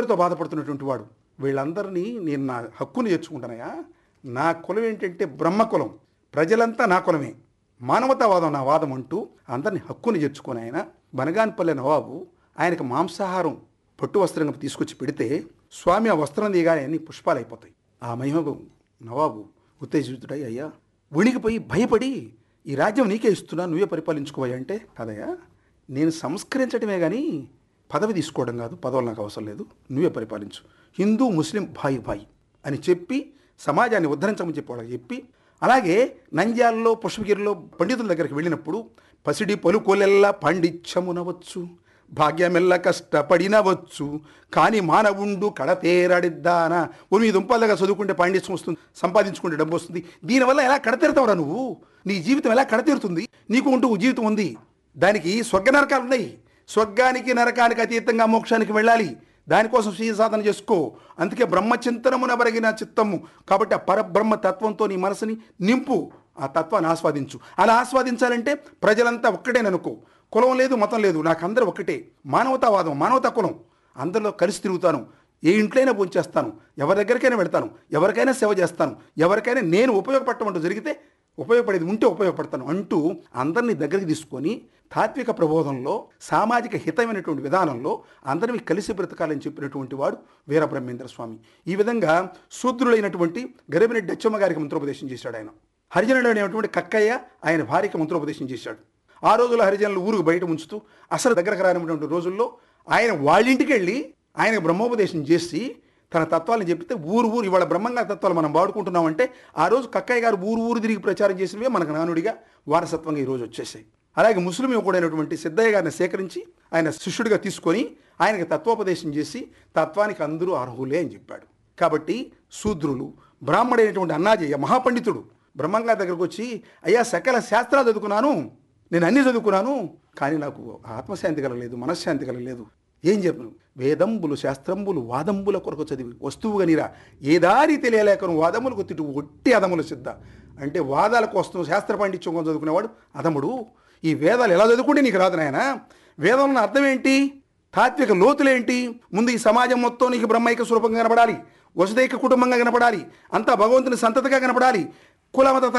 అందరితో బాధపడుతున్నటువంటి వాడు వీళ్ళందరినీ నేను నా హక్కుని తెచ్చుకుంటానయా నా కులం ఏంటంటే బ్రహ్మ కులం ప్రజలంతా నా కులమే మానవతావాదం నా వాదం అంటూ అందరిని హక్కుని చేర్చుకొని ఆయన బనగానిపల్లె నవాబు ఆయనకు మాంసాహారం పట్టు వస్త్రంగా తీసుకొచ్చి పెడితే స్వామి ఆ వస్త్రం దిగానే అన్ని పుష్పాలు అయిపోతాయి ఆ మహిమకు నవాబు ఉత్తేజితుడై అయ్యా వణికిపోయి భయపడి ఈ రాజ్యం నీకే ఇస్తున్నా నువ్వే పరిపాలించుకోవయ్యా అంటే కదయ్యా నేను సంస్కరించడమే కానీ పదవి తీసుకోవడం కాదు పదవులు నాకు అవసరం లేదు నువ్వే పరిపాలించు హిందూ ముస్లిం భాయి భాయి అని చెప్పి సమాజాన్ని ఉద్ధరించమని చెప్పి వాళ్ళకి చెప్పి అలాగే నంద్యాలలో పుష్పగిరిలో పండితుల దగ్గరికి వెళ్ళినప్పుడు పసిడి పలుకోలెల్లా పాండిత్యమునవచ్చు భాగ్యమెల్ల కష్టపడినవచ్చు కానీ మానవుండు కడతేరడిద్దాన ఓ మీ దుంపలుగా చదువుకుంటే పాండిత్యం వస్తుంది సంపాదించుకుంటే డబ్బు వస్తుంది దీనివల్ల ఎలా కడతీరుతావురా నువ్వు నీ జీవితం ఎలా కడతీరుతుంది నీకు ఉంటూ జీవితం ఉంది దానికి స్వర్గ నరకాలు ఉన్నాయి స్వర్గానికి నరకానికి అతీతంగా మోక్షానికి వెళ్ళాలి దానికోసం స్వీయ సాధన చేసుకో అందుకే బ్రహ్మచింతనమున బరిగిన చిత్తము కాబట్టి ఆ పరబ్రహ్మ తత్వంతో నీ మనసుని నింపు ఆ తత్వాన్ని ఆస్వాదించు అలా ఆస్వాదించాలంటే ప్రజలంతా ఒక్కటేననుకో కులం లేదు మతం లేదు నాకు అందరూ ఒక్కటే మానవతావాదం మానవతా కులం అందరిలో కలిసి తిరుగుతాను ఏ ఇంట్లోనే భోంచేస్తాను ఎవరి దగ్గరికైనా వెళ్తాను ఎవరికైనా సేవ చేస్తాను ఎవరికైనా నేను ఉపయోగపడటం జరిగితే ఉపయోగపడేది ఉంటే ఉపయోగపడతాను అంటూ అందరినీ దగ్గరికి తీసుకొని తాత్విక ప్రబోధంలో సామాజిక హితమైనటువంటి విధానంలో అందరినీ కలిసి బ్రతకాలని చెప్పినటువంటి వాడు వీరబ్రహ్మేంద్ర స్వామి ఈ విధంగా శూద్రులైనటువంటి గరిబిరెడ్డి అచ్చమ్మ గారికి మంత్రోపదేశం చేశాడు ఆయన హరిజనుడు అనేటువంటి కక్కయ్య ఆయన భార్యకి మంత్రోపదేశం చేశాడు ఆ రోజుల్లో హరిజనులు ఊరుకు బయట ఉంచుతూ అసలు దగ్గరకు రానటువంటి రోజుల్లో ఆయన వాళ్ళింటికి వెళ్ళి ఆయనకు బ్రహ్మోపదేశం చేసి తన తత్వాలను చెప్తే ఊరు ఊరు ఇవాళ బ్రహ్మంగారి తత్వాలు మనం వాడుకుంటున్నామంటే ఆ రోజు కక్కయ్య గారు ఊరు ఊరు తిరిగి ప్రచారం చేసినవే మనకు నానుడిగా వారసత్వంగా ఈరోజు వచ్చేసాయి అలాగే ముస్లిం యువకుడైనటువంటి సిద్ధయ్య గారిని సేకరించి ఆయన శిష్యుడిగా తీసుకొని ఆయనకు తత్వోపదేశం చేసి తత్వానికి అందరూ అర్హులే అని చెప్పాడు కాబట్టి శూద్రులు బ్రాహ్మడైనటువంటి అన్నాజయ్య మహాపండితుడు బ్రహ్మంగారి దగ్గరకు వచ్చి అయ్యా సకల శాస్త్రాలు చదువుకున్నాను నేను అన్ని చదువుకున్నాను కానీ నాకు ఆత్మశాంతి కలగలేదు మనశ్శాంతి కలగలేదు ఏం చెప్పను వేదంబులు శాస్త్రంబులు వాదంబుల కొరకు చదివి వస్తువుగా నీరా ఏ దారి తెలియలేకను వాదములకు తిట్టు ఒట్టి అదముల సిద్ధ అంటే వాదాల కోసం శాస్త్ర పాండిత్యం కోసం చదువుకునేవాడు అదముడు ఈ వేదాలు ఎలా చదువుకుంటే నీకు రాదు నాయన వేదంలో అర్థం ఏంటి తాత్విక లోతులేంటి ముందు ఈ సమాజం మొత్తం నీకు బ్రహ్మైక స్వరూపంగా కనపడాలి వసుదైక కుటుంబంగా కనపడాలి అంతా భగవంతుని సంతతిగా కనపడాలి కులమత